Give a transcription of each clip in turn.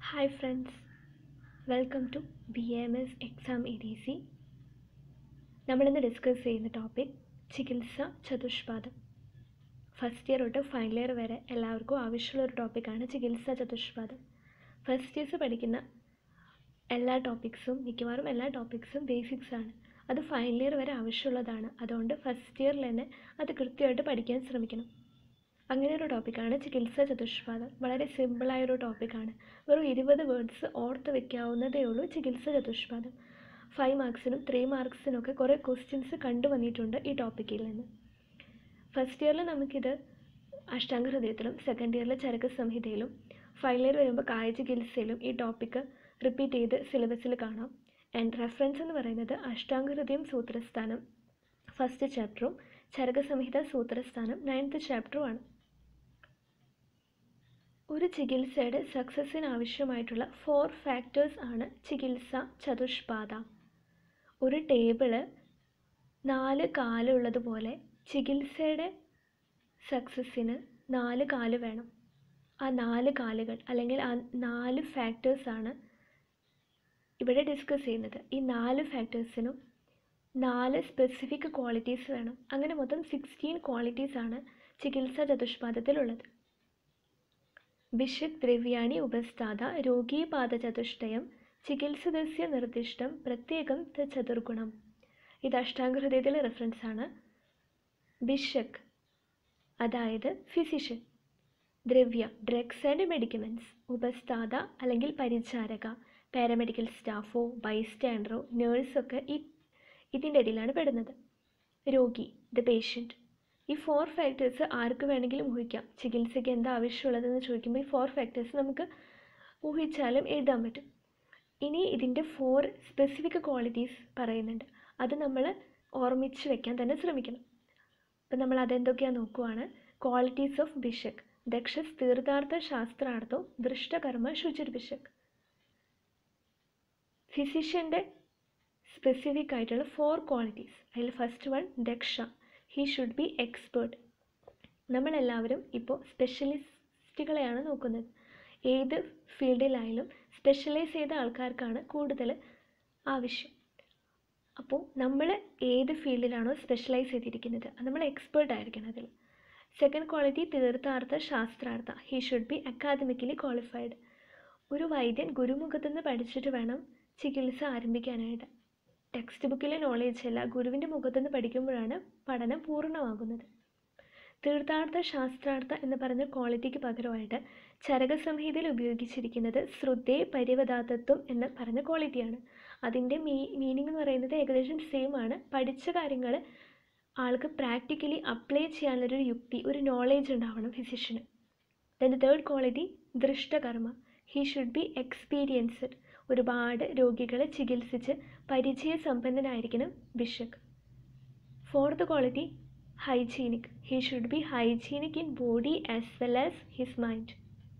Hi friends welcome to B M S exam A D C നമ്മളിന്ന് discuss ചെയ്യുന്ന topic ചികിത്സ ചതുഷ്പാദം first year തൊട്ട് ഫൈനൽ ഇയർ വരെ എല്ലാവർക്കും ആവശ്യമുള്ള ഒരു ടോപ്പിക്കാണ് ചികിത്സ ചതുഷ്പാദം ഫസ്റ്റ് ഇയേഴ്സ് പഠിക്കുന്ന എല്ലാ ടോപ്പിക്സും മിക്കവാറും എല്ലാ ടോപ്പിക്സും ബേസിക്സ് ആണ് അത് ഫൈനൽ ഇയർ വരെ ആവശ്യമുള്ളതാണ് അതുകൊണ്ട് ഫസ്റ്റ് ഇയറിൽ തന്നെ അത് കൃത്യമായിട്ട് പഠിക്കാൻ ശ്രമിക്കണം അങ്ങനെ ഒരു ടോപ്പിക്കാണ് ചികിത്സ ചതുഷ്പാദം വളരെ സിമ്പിളായൊരു ടോപ്പിക്കാണ് വെറും ഇരുപത് വേർഡ്സ് ഓർത്ത് വെക്കാവുന്നതേ ഉള്ളൂ ചികിത്സ ചതുഷ്പാദം ഫൈവ് മാർക്സിനും ത്രീ മാർക്സിനൊക്കെ കുറേ ക്വസ്റ്റ്യൻസ് കണ്ടുവന്നിട്ടുണ്ട് ഈ ടോപ്പിക്കിൽ നിന്ന് ഫസ്റ്റ് ഇയറിൽ നമുക്കിത് അഷ്ടാംഗ ഹൃദയത്തിലും സെക്കൻഡ് ഇയറിൽ ചരക സംഹിതയിലും ഫൈനൽ ഇയർ വരുമ്പോൾ കായ ചികിത്സയിലും ഈ ടോപ്പിക്ക് റിപ്പീറ്റ് ചെയ്ത് സിലബസിൽ കാണാം ആൻഡ് റെഫറൻസ് എന്ന് പറയുന്നത് അഷ്ടാംഗ ഹൃദയം സൂത്രസ്ഥാനം ഫസ്റ്റ് ചാപ്റ്ററും ചരക സംഹിത സൂത്രസ്ഥാനം നയൻത്ത് ചാപ്റ്ററുമാണ് ഒരു ചികിത്സയുടെ സക്സസ്സിന് ആവശ്യമായിട്ടുള്ള ഫോർ ഫാക്ടേഴ്സ് ആണ് ചികിത്സ ചതുഷ്പാദ ഒരു ടേബിള് നാല് കാലുള്ളതുപോലെ ചികിത്സയുടെ സക്സസ്സിന് നാല് കാല് വേണം ആ നാല് കാലുകൾ അല്ലെങ്കിൽ ആ നാല് ഫാക്ടേഴ്സാണ് ഇവിടെ ഡിസ്കസ് ചെയ്യുന്നത് ഈ നാല് ഫാക്ടേഴ്സിനും നാല് സ്പെസിഫിക് ക്വാളിറ്റീസ് വേണം അങ്ങനെ മൊത്തം സിക്സ്റ്റീൻ ക്വാളിറ്റീസ് ആണ് ചികിത്സാ ചതുഷ്പാദത്തിലുള്ളത് ബിഷക് ദ്രവ്യാണി ഉപസ്ഥാത രോഗീപാദചതുഷ്ടയം ചികിത്സദസ്യ നിർദ്ദിഷ്ടം പ്രത്യേകം ചതുർഗുണം ഇത് അഷ്ടാംഗഹൃദയത്തിലെ റെഫറൻസ് ആണ് ബിഷക് അതായത് ഫിസിഷ്യൻ ദ്രവ്യ ഡ്രഗ്സ് ആൻഡ് മെഡിക്കമെൻറ്റ്സ് ഉപസ്ഥാത അല്ലെങ്കിൽ പരിചാരക പാരാമെഡിക്കൽ സ്റ്റാഫോ ബൈസ്റ്റാൻഡറോ നേഴ്സൊക്കെ ഈ ഇതിൻ്റെ ഇടയിലാണ് പെടുന്നത് രോഗി ദ പേഷ്യൻറ്റ് ഈ ഫോർ ഫാക്ടേഴ്സ് ആർക്ക് വേണമെങ്കിലും ഊഹിക്കാം ചികിത്സയ്ക്ക് എന്താ ആവശ്യമുള്ളതെന്ന് ചോദിക്കുമ്പോൾ ഈ ഫോർ ഫാക്ടേഴ്സ് നമുക്ക് ഊഹിച്ചാലും എഴുതാൻ പറ്റും ഇനി ഇതിൻ്റെ ഫോർ സ്പെസിഫിക് ക്വാളിറ്റീസ് പറയുന്നുണ്ട് അത് നമ്മൾ ഓർമ്മിച്ച് വെക്കാൻ തന്നെ ശ്രമിക്കണം അപ്പം നമ്മൾ അതെന്തൊക്കെയാണ് നോക്കുവാണ് ക്വാളിറ്റീസ് ഓഫ് ബിഷക് ദക്ഷസ് തീർത്ഥാർത്ഥ ശാസ്ത്രാർത്ഥോ ദൃഷ്ടകർമ്മ ശുചിർ ബിഷക് ഫിസിഷ്യൻ്റെ സ്പെസിഫിക് ആയിട്ടുള്ള ഫോർ ക്വാളിറ്റീസ് അതിൽ ഫസ്റ്റ് വൺ ദക്ഷ ഹീ ഷുഡ് ബി എക്സ്പേർട്ട് നമ്മളെല്ലാവരും ഇപ്പോൾ സ്പെഷ്യലിസ്റ്റുകളെയാണ് നോക്കുന്നത് ഏത് ഫീൽഡിലായാലും സ്പെഷ്യലൈസ് ചെയ്ത ആൾക്കാർക്കാണ് കൂടുതൽ ആവശ്യം അപ്പോൾ നമ്മൾ ഏത് ഫീൽഡിലാണോ സ്പെഷ്യലൈസ് ചെയ്തിരിക്കുന്നത് നമ്മൾ എക്സ്പേർട്ട് ആയിരിക്കണം അതിൽ സെക്കൻഡ് ക്വാളിറ്റി തീർത്ഥാർത്ഥ ശാസ്ത്രാർത്ഥ he should be academically qualified ഒരു വൈദ്യൻ ഗുരുമുഖത്തുനിന്ന് പഠിച്ചിട്ട് വേണം ചികിത്സ ആരംഭിക്കാനായിട്ട് ടെക്സ്റ്റ് ബുക്കിലെ നോളേജ് അല്ല ഗുരുവിൻ്റെ മുഖത്തുനിന്ന് പഠിക്കുമ്പോഴാണ് പഠനം പൂർണ്ണമാകുന്നത് തീർത്ഥാർത്ഥ ശാസ്ത്രാർത്ഥ എന്ന് പറഞ്ഞ ക്വാളിറ്റിക്ക് പകരമായിട്ട് ചരകസംഹിതയിൽ ഉപയോഗിച്ചിരിക്കുന്നത് ശ്രുതേ പരിവദാതത്വം എന്ന് പറഞ്ഞ ക്വാളിറ്റിയാണ് അതിൻ്റെ മീ മീനിങ് എന്ന് പറയുന്നത് ഏകദേശം സെയിം ആണ് പഠിച്ച കാര്യങ്ങൾ ആൾക്ക് പ്രാക്ടിക്കലി അപ്ലൈ ചെയ്യാനുള്ളൊരു യുക്തി ഒരു നോളേജ് ഉണ്ടാവണം ഫിസിഷ്യന് ദെൻ തേർഡ് ക്വാളിറ്റി ദൃഷ്ടകർമ്മ ഹീ ഷുഡ് ബി എക്സ്പീരിയൻസ്ഡ് ഒരുപാട് രോഗികളെ ചികിത്സിച്ച് പരിചയസമ്പന്നനായിരിക്കണം ബിഷക് fourth quality hygienic he should be hygienic in body as well as his mind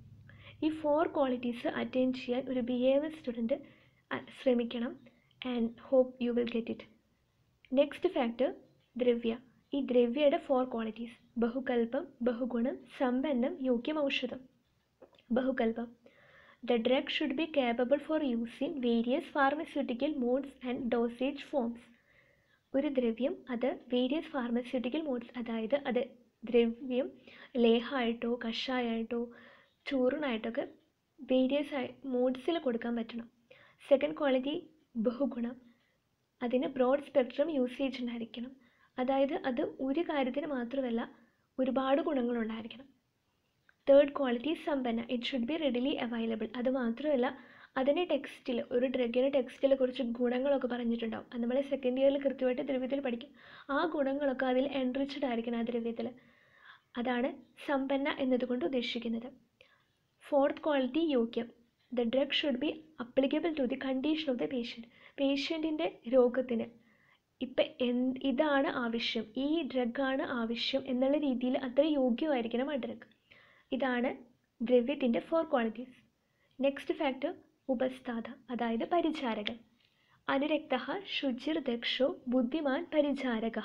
ഈ ഫോർ ക്വാളിറ്റീസ് അറ്റൈൻ ചെയ്യാൻ ഒരു ബി എ എം സ്റ്റുഡൻറ്റ് ശ്രമിക്കണം and hope you will get it next factor ദ്രവ്യ ഈ ദ്രവ്യയുടെ ഫോർ ക്വാളിറ്റീസ് ബഹുകൽപം ബഹുഗുണം സമ്പന്നം യോഗ്യം ഔഷധം ബഹുകൽപം The drug should be capable for use in various pharmaceutical modes and dosage forms. ഒരു ദ്രവ്യം അത് വേരിയസ് ഫാർമസ്യൂട്ടിക്കൽ മോഡ്സ് അതായത് അത് ദ്രവ്യം ലേഹമായിട്ടോ കഷായമായിട്ടോ ചൂർണായിട്ടൊക്കെ വേരിയസ് ആയി മോഡ്സിൽ കൊടുക്കാൻ പറ്റണം സെക്കൻഡ് ക്വാളിറ്റി ബഹുഗുണം അതിന് ബ്രോഡ് സ്പെക്ട്രം യൂസേജ് ഉണ്ടായിരിക്കണം അതായത് അത് ഒരു കാര്യത്തിന് മാത്രമല്ല ഒരുപാട് ഗുണങ്ങളുണ്ടായിരിക്കണം തേർഡ് ക്വാളിറ്റി സമ്പന്ന it should be readily available അത് മാത്രമല്ല അതിൻ്റെ ടെക്സ്റ്റിൽ ഒരു ഡ്രഗിൻ്റെ ടെക്സ്റ്റിൽ കുറച്ച് ഗുണങ്ങളൊക്കെ പറഞ്ഞിട്ടുണ്ടാവും അത് നമ്മൾ സെക്കൻഡ് ഇയറിൽ കൃത്യമായിട്ട് ദ്രവ്യത്തിൽ പഠിക്കും ആ ഗുണങ്ങളൊക്കെ അതിൽ എൻറിച്ച്ഡ് ആയിരിക്കണം ആ ദ്രവ്യത്തിൽ അതാണ് സമ്പന്ന എന്നതുകൊണ്ട് ഉദ്ദേശിക്കുന്നത് ഫോർത്ത് ക്വാളിറ്റി യോഗ്യം the drug should be applicable to the condition of the patient പേഷ്യൻറ്റിൻ്റെ രോഗത്തിന് ഇപ്പം എന്ത് ഇതാണ് ആവശ്യം ഈ ഡ്രഗാണ് ആവശ്യം എന്നുള്ള രീതിയിൽ അത്ര യോഗ്യമായിരിക്കണം ആ ഡ്രഗ് ഇതാണ് ദ്രവ്യത്തിൻ്റെ ഫോർ ക്വാളിറ്റീസ് നെക്സ്റ്റ് ഫാക്ടർ ഉപസ്ഥാത അതായത് പരിചാരകൻ അനുരക്ത ശുചിർ ദക്ഷോ ബുദ്ധിമാൻ പരിചാരക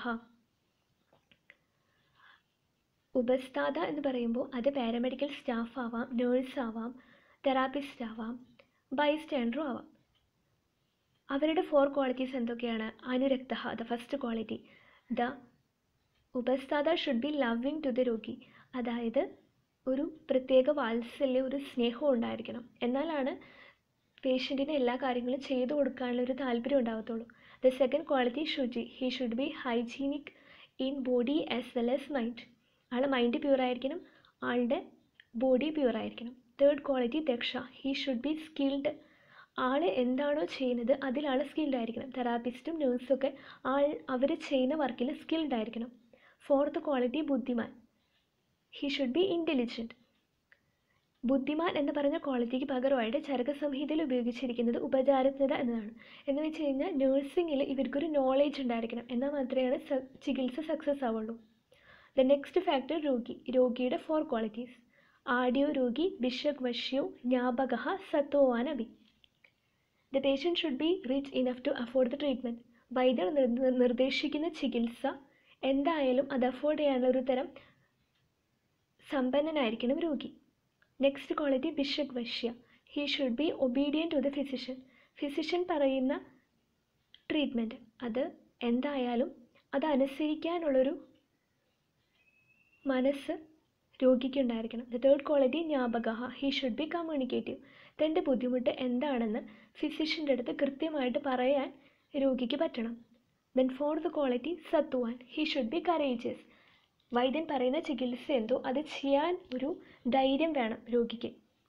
ഉപസ്ഥാത എന്ന് പറയുമ്പോൾ അത് പാരാമെഡിക്കൽ സ്റ്റാഫ് ആവാം നേഴ്സ് ആവാം തെറാപ്പിസ്റ്റ് ആവാം ബൈ സ്റ്റാൻഡറും ആവാം അവരുടെ ഫോർ ക്വാളിറ്റീസ് എന്തൊക്കെയാണ് അനുരക്ത ദ ഫസ്റ്റ് ക്വാളിറ്റി ദ ഉപസ്ഥാത should be loving to the രോഗി അതായത് ഒരു പ്രത്യേക വാത്സല്യം ഒരു സ്നേഹവും ഉണ്ടായിരിക്കണം എന്നാലാണ് പേഷ്യൻറ്റിന് എല്ലാ കാര്യങ്ങളും ചെയ്തു കൊടുക്കാനുള്ള ഒരു താല്പര്യം ഉണ്ടാകത്തുള്ളൂ ദ സെക്കൻഡ് ക്വാളിറ്റി ശുചി he should be hygienic in body as well as mind ആൾ മൈൻഡ് പ്യൂർ ആയിരിക്കണം ആളുടെ ബോഡി പ്യൂർ ആയിരിക്കണം തേർഡ് ക്വാളിറ്റി ദക്ഷ ഹി ഷുഡ് ബി സ്കിൽഡ് ആൾ എന്താണോ ചെയ്യുന്നത് അതിൽ ആൾ സ്കിൽഡ് ആയിരിക്കണം തെറാപ്പിസ്റ്റും നേഴ്സും ഒക്കെ ആൾ അവർ ചെയ്യുന്ന വർക്കിൽ സ്കിൽഡ് ആയിരിക്കണം ഫോർത്ത് ക്വാളിറ്റി ബുദ്ധിമാൻ ഹി ഷുഡ് ബി ഇൻ്റലിജൻറ്റ് ബുദ്ധിമാൻ എന്ന് പറഞ്ഞ ക്വാളിറ്റിക്ക് പകരമായിട്ട് ചരക സംഹിതയിൽ ഉപയോഗിച്ചിരിക്കുന്നത് ഉപചാരജ്ഞത എന്നതാണ് എന്ന് വെച്ച് കഴിഞ്ഞാൽ നേഴ്സിങ്ങിൽ ഇവർക്കൊരു നോളേജ് ഉണ്ടായിരിക്കണം എന്നാൽ മാത്രമേ സ ചികിത്സ സക്സസ് ആവുള്ളൂ ദ നെക്സ്റ്റ് ഫാക്ടർ രോഗി രോഗിയുടെ ഫോർ ക്വാളിറ്റീസ് ആഡിയോ രോഗി ബിഷക് വശ്യോ ജ്ഞാപക സത്വവാനബി the patient should be rich enough to afford the treatment വൈദ്യർ നിർദ്ദേശിക്കുന്ന ചികിത്സ എന്തായാലും അത് അഫോർഡ് ചെയ്യാനുള്ള ഒരു തരം സമ്പന്നനായിരിക്കണം രോഗി നെക്സ്റ്റ് ക്വാളിറ്റി ബിഷക് വശ്യ he should be obedient to the physician physician പറയുന്ന ട്രീറ്റ്മെൻറ്റ് അത് എന്തായാലും അത് അനുസരിക്കാനുള്ളൊരു മനസ്സ് രോഗിക്കുണ്ടായിരിക്കണം ദ തേർഡ് ക്വാളിറ്റി ജ്ഞാപക ഹീ ഷുഡ് ബി കമ്മ്യൂണിക്കേറ്റീവ് തൻ്റെ ബുദ്ധിമുട്ട് എന്താണെന്ന് ഫിസിഷ്യൻ്റെ അടുത്ത് കൃത്യമായിട്ട് പറയാൻ രോഗിക്ക് പറ്റണം ദെൻ ഫോർത്ത് ക്വാളിറ്റി സത്വാൻ ഹീ ഷുഡ് ബി കറേജിയസ് വൈദ്യൻ പറയുന്ന ചികിത്സ എന്തോ അത് ചെയ്യാൻ ഒരു ധൈര്യം വേണം രോഗിക്ക്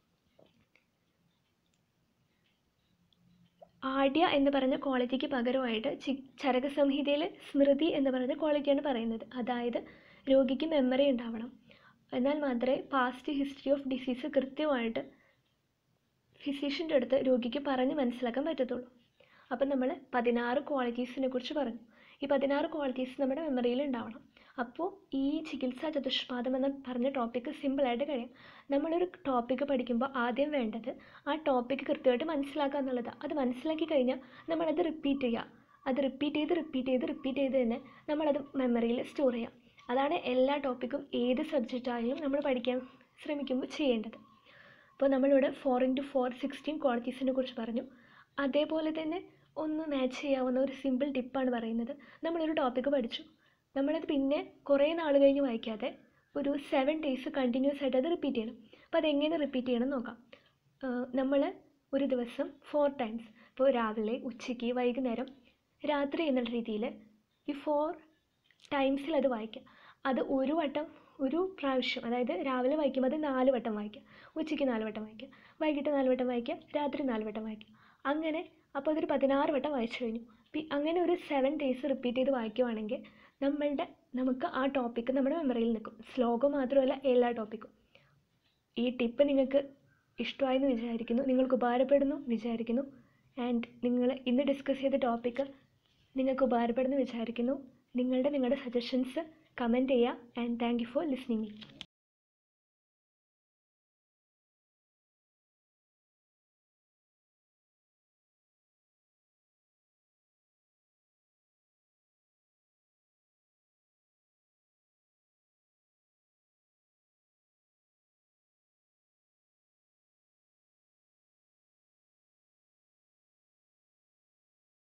ആഢ്യ എന്ന് പറഞ്ഞ ക്വാളിറ്റിക്ക് പകരമായിട്ട് ചി ചരക സംഹിതയിൽ സ്മൃതി എന്ന് പറയുന്ന ക്വാളിറ്റിയാണ് പറയുന്നത് അതായത് രോഗിക്ക് മെമ്മറി ഉണ്ടാവണം എന്നാൽ മാത്രമേ പാസ്റ്റ് ഹിസ്റ്ററി ഓഫ് ഡിസീസ് കൃത്യമായിട്ട് ഫിസിഷ്യൻ്റെ അടുത്ത് രോഗിക്ക് പറഞ്ഞ് മനസ്സിലാക്കാൻ പറ്റത്തുള്ളൂ അപ്പം നമ്മൾ പതിനാറ് ക്വാളിറ്റീസിനെ കുറിച്ച് പറഞ്ഞു ഈ പതിനാറ് ക്വാളിറ്റീസ് നമ്മുടെ മെമ്മറിയിൽ ഉണ്ടാവണം അപ്പോൾ ഈ ചികിത്സാ ചതുഷ്പാദം എന്ന് പറഞ്ഞ ടോപ്പിക്ക് സിമ്പിളായിട്ട് കഴിയും നമ്മളൊരു ടോപ്പിക്ക് പഠിക്കുമ്പോൾ ആദ്യം വേണ്ടത് ആ ടോപ്പിക്ക് കൃത്യമായിട്ട് മനസ്സിലാക്കുക എന്നുള്ളതാണ് അത് മനസ്സിലാക്കി കഴിഞ്ഞാൽ നമ്മളത് റിപ്പീറ്റ് ചെയ്യുക അത് റിപ്പീറ്റ് ചെയ്ത് റിപ്പീറ്റ് ചെയ്ത് റിപ്പീറ്റ് ചെയ്ത് തന്നെ നമ്മളത് മെമ്മറിയിൽ സ്റ്റോർ ചെയ്യാം അതാണ് എല്ലാ ടോപ്പിക്കും ഏത് സബ്ജക്റ്റ് ആയാലും നമ്മൾ പഠിക്കാൻ ശ്രമിക്കുമ്പോൾ ചെയ്യേണ്ടത് അപ്പോൾ നമ്മളിവിടെ ഫോർ ഇൻറ്റു ഫോർ സിക്സ്റ്റീൻ ക്വാളിറ്റീസിനെ കുറിച്ച് പറഞ്ഞു അതേപോലെ തന്നെ ഒന്ന് മാച്ച് ചെയ്യാവുന്ന ഒരു സിമ്പിൾ ടിപ്പാണ് പറയുന്നത് നമ്മളൊരു ടോപ്പിക്ക് പഠിച്ചു നമ്മളത് പിന്നെ കുറേ നാൾ കഴിഞ്ഞ് വായിക്കാതെ ഒരു സെവൻ ഡേയ്സ് കണ്ടിന്യൂസ് ആയിട്ട് അത് റിപ്പീറ്റ് ചെയ്യണം അപ്പോൾ അതെങ്ങനെ റിപ്പീറ്റ് ചെയ്യണം നോക്കാം നമ്മൾ ഒരു ദിവസം ഫോർ ടൈംസ് ഇപ്പോൾ രാവിലെ ഉച്ചയ്ക്ക് വൈകുന്നേരം രാത്രി എന്നുള്ള രീതിയിൽ ഈ ഫോർ ടൈംസിൽ അത് വായിക്കുക അത് ഒരു വട്ടം ഒരു പ്രാവശ്യം അതായത് രാവിലെ വായിക്കുമ്പോൾ അത് നാല് വട്ടം വായിക്കുക ഉച്ചയ്ക്ക് നാല് വട്ടം വായിക്കുക വൈകിട്ട് നാല് വട്ടം വായിക്കുക രാത്രി നാല് വട്ടം വായിക്കുക അങ്ങനെ അപ്പോൾ അതൊരു പതിനാറ് വട്ടം വായിച്ചു കഴിഞ്ഞു അങ്ങനെ ഒരു സെവൻ ഡേയ്സ് റിപ്പീറ്റ് ചെയ്ത് വായിക്കുവാണെങ്കിൽ നമ്മളുടെ നമുക്ക് ആ ടോപ്പിക്ക് നമ്മുടെ മെമ്മറിയിൽ നിൽക്കും ശ്ലോകം മാത്രമല്ല എല്ലാ ടോപ്പിക്കും ഈ ടിപ്പ് നിങ്ങൾക്ക് ഇഷ്ടമായെന്ന് വിചാരിക്കുന്നു നിങ്ങൾക്ക് ഉപകാരപ്പെടുന്നു വിചാരിക്കുന്നു ആൻഡ് നിങ്ങൾ ഇന്ന് ഡിസ്കസ് ചെയ്ത ടോപ്പിക്ക് നിങ്ങൾക്ക് ഉപകാരപ്പെടുന്നു വിചാരിക്കുന്നു നിങ്ങളുടെ നിങ്ങളുടെ സജഷൻസ് കമൻറ്റ് ചെയ്യുക and thank you for listening me